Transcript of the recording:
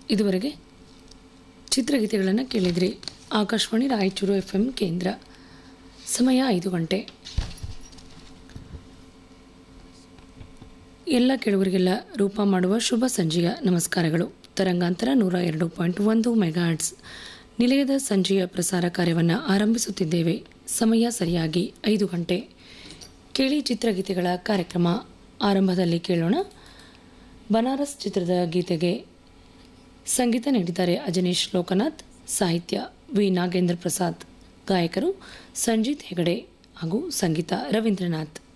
ಇದುವರೆಗೆ ಚಿತ್ರಗೀತೆಗಳನ್ನು ಕೇಳಿದ್ರಿ ಆಕಾಶವಾಣಿ ರಾಯಚೂರು ಎಫ್ ಎಂ ಕೇಂದ್ರ ಸಮಯ ಐದು ಗಂಟೆ ಎಲ್ಲ ಕೆಳವರಿಗೆಲ್ಲ ರೂಪ ಮಾಡುವ ಶುಭ ಸಂಜೆಯ ನಮಸ್ಕಾರಗಳು ತರಂಗಾಂತರ ನೂರ ಎರಡು ಪಾಯಿಂಟ್ ಒಂದು ಮೆಗಾಟ್ಸ್ ನಿಲಯದ ಸಂಜೆಯ ಪ್ರಸಾರ ಕಾರ್ಯವನ್ನು ಆರಂಭಿಸುತ್ತಿದ್ದೇವೆ ಸಮಯ ಸರಿಯಾಗಿ ಐದು ಗಂಟೆ ಕೇಳಿ ಚಿತ್ರಗೀತೆಗಳ ಕಾರ್ಯಕ್ರಮ ಆರಂಭದಲ್ಲಿ ಕೇಳೋಣ ಬನಾರಸ್ ಚಿತ್ರದ ಗೀತೆಗೆ ಸಂಗೀತ ನೀಡಿದ್ದಾರೆ ಅಜನೀಶ್ ಲೋಕನಾಥ್ ಸಾಹಿತ್ಯ ವಿ ನಾಗೇಂದ್ರ ಪ್ರಸಾದ್ ಗಾಯಕರು ಸಂಜೀತ್ ಹೆಗಡೆ ಹಾಗೂ ಸಂಗೀತ ರವೀಂದ್ರನಾಥ್